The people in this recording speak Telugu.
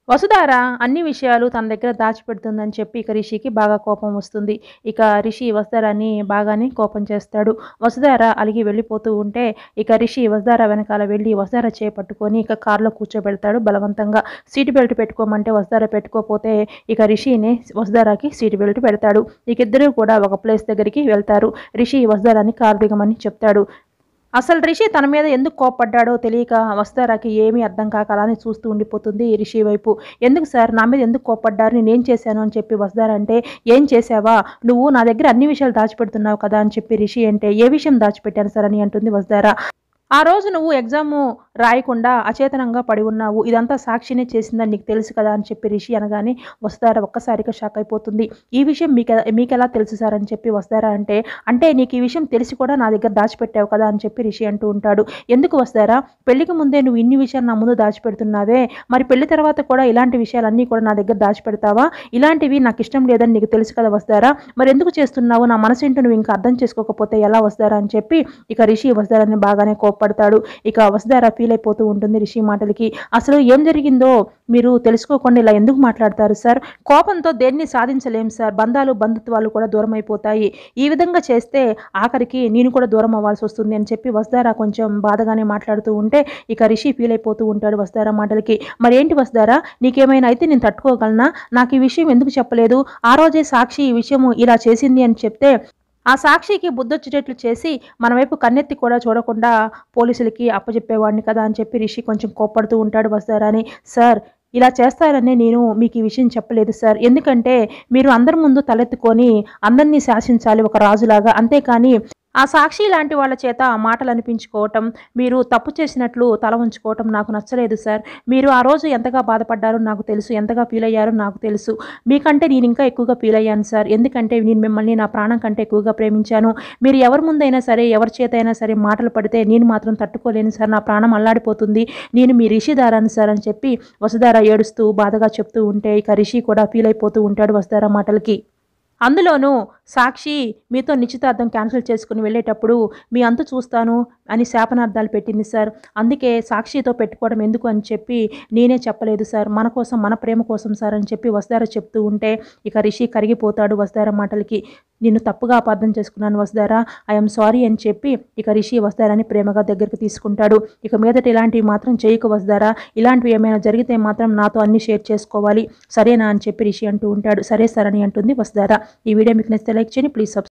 వసుధార అన్ని విషయాలు తన దగ్గర దాచిపెడుతుందని చెప్పి ఇక రిషికి బాగా కోపం వస్తుంది ఇక రిషి వసుధారాన్ని బాగానే కోపం చేస్తాడు వసుధార అలిగి వెళ్ళిపోతూ ఉంటే ఇక రిషి వసుధార వెనకాల వెళ్ళి వసుధార చేపట్టుకొని ఇక కారులో కూర్చోబెడతాడు బలవంతంగా సీట్ బెల్ట్ పెట్టుకోమంటే వసుధార పెట్టుకోపోతే ఇక రిషిని వసుధారాకి సీట్ బెల్ట్ పెడతాడు ఇక ఇద్దరు కూడా ఒక ప్లేస్ దగ్గరికి వెళ్తారు రిషి వసుధారాన్ని కారు దిగమని చెప్తాడు అసలు రిషి తన మీద ఎందుకు కోప్పడ్డాడో తెలియక వస్తారాకి ఏమీ అర్థం కాక అలానే చూస్తూ ఉండిపోతుంది రిషి వైపు ఎందుకు సార్ నా మీద ఎందుకు కోప్పడ్డారు నేను ఏం చేశాను అని చెప్పి వస్తారా అంటే ఏం చేసావా నువ్వు నా దగ్గర అన్ని విషయాలు దాచిపెడుతున్నావు కదా అని చెప్పి రిషి అంటే ఏ విషయం దాచిపెట్టాను సార్ అని అంటుంది వస్తారా ఆ రోజు నువ్వు ఎగ్జామ్ రాయకుండా అచేతనంగా పడి ఉన్నావు ఇదంతా సాక్షినే చేసిందని నీకు తెలుసు కదా అని చెప్పి రిషి అనగానే వస్తారా ఒక్కసారిగా షాక్ అయిపోతుంది ఈ విషయం మీకు మీకెలా తెలుసు సార్ అని చెప్పి వస్తారా అంటే అంటే నీకు ఈ విషయం తెలిసి కూడా నా దగ్గర దాచిపెట్టావు కదా అని చెప్పి రిషి అంటూ ఉంటాడు ఎందుకు వస్తారా పెళ్లికి ముందే నువ్వు ఇన్ని విషయాలు నా ముందు దాచిపెడుతున్నావే మరి పెళ్లి తర్వాత కూడా ఇలాంటి విషయాలన్నీ కూడా నా దగ్గర దాచిపెడతావా ఇలాంటివి నాకు ఇష్టం లేదని నీకు తెలుసు కదా వస్తారా మరి ఎందుకు చేస్తున్నావు నా మనసు ఏంటో నువ్వు ఇంకా అర్థం చేసుకోకపోతే ఎలా వస్తారా అని చెప్పి ఇక రిషి వస్తారని బాగానే కోప్పడతాడు ఇక వసుధార ఫీల్ అయిపోతూ ఉంటుంది రిషి మాటలకి అసలు ఏం జరిగిందో మీరు తెలుసుకోకుండా ఇలా ఎందుకు మాట్లాడతారు సార్ కోపంతో దేన్ని సాధించలేం సార్ బంధాలు బంధుత్వాలు కూడా దూరం అయిపోతాయి ఈ విధంగా చేస్తే ఆఖరికి నేను కూడా దూరం అవ్వాల్సి వస్తుంది అని చెప్పి వసుధార కొంచెం బాధగానే మాట్లాడుతూ ఉంటే ఇక రిషి ఫీల్ అయిపోతూ ఉంటాడు వసుధార మాటలకి మరి ఏంటి వసుధారా నీకేమైనా అయితే నేను తట్టుకోగలనా నాకు ఈ విషయం ఎందుకు చెప్పలేదు ఆ రోజే సాక్షి ఈ విషయం ఇలా చేసింది అని చెప్తే ఆ సాక్షికి బుద్ధొచ్చేటట్లు చేసి మన వైపు కన్నెత్తి కూడా చూడకుండా పోలీసులకి అప్పచెప్పేవాడిని కదా అని చెప్పి రిషి కొంచెం కోప్పడుతూ ఉంటాడు వస్తారని సార్ ఇలా చేస్తారని నేను మీకు ఈ విషయం చెప్పలేదు సార్ ఎందుకంటే మీరు అందరి ముందు తలెత్తుకొని అందరినీ శాసించాలి ఒక రాజులాగా అంతేకాని ఆ సాక్షి లాంటి వాళ్ళ చేత ఆ మాటలు అనిపించుకోవటం మీరు తప్పు చేసినట్లు తల ఉంచుకోవటం నాకు నచ్చలేదు సార్ మీరు ఆ రోజు ఎంతగా బాధపడ్డారో నాకు తెలుసు ఎంతగా ఫీల్ అయ్యారో నాకు తెలుసు మీకంటే నేను ఇంకా ఎక్కువగా ఫీల్ అయ్యాను సార్ ఎందుకంటే నేను మిమ్మల్ని నా ప్రాణం కంటే ఎక్కువగా ప్రేమించాను మీరు ఎవరి ముందైనా సరే ఎవరి చేత అయినా సరే మాటలు పడితే నేను మాత్రం తట్టుకోలేను సార్ నా ప్రాణం అల్లాడిపోతుంది నేను మీ రిషిదారాను సార్ అని చెప్పి వసుధార ఏడుస్తూ బాధగా చెప్తూ ఉంటే ఇక రిషి కూడా ఫీల్ అయిపోతూ ఉంటాడు వసుధార మాటలకి అందులోనూ సాక్షి మీతో నిశ్చితార్థం క్యాన్సిల్ చేసుకుని వెళ్ళేటప్పుడు మీ అంతు చూస్తాను అని శాపనార్థాలు పెట్టింది సార్ అందుకే సాక్షితో పెట్టుకోవడం ఎందుకు అని చెప్పి నేనే చెప్పలేదు సార్ మన కోసం మన ప్రేమ కోసం సార్ అని చెప్పి వసుధార చెప్తూ ఉంటే ఇక రిషి కరిగిపోతాడు వసుధార మాటలకి నిన్ను తప్పుగా అపార్థం చేసుకున్నాను వసుధారా ఐఎమ్ సారీ అని చెప్పి ఇక రిషి వసుధారాని ప్రేమగా దగ్గరికి తీసుకుంటాడు ఇక మీదట ఇలాంటివి మాత్రం చేయకు వసుధారా ఇలాంటివి ఏమైనా జరిగితే మాత్రం నాతో అన్ని షేర్ చేసుకోవాలి సరేనా అని చెప్పి రిషి అంటూ ఉంటాడు సరే సార్ అని అంటుంది వసుధారా ఈ వీడియో మీకు నచ్చితే లైక్ చేయండి ప్లీజ్ సబ్స్క్రైబ్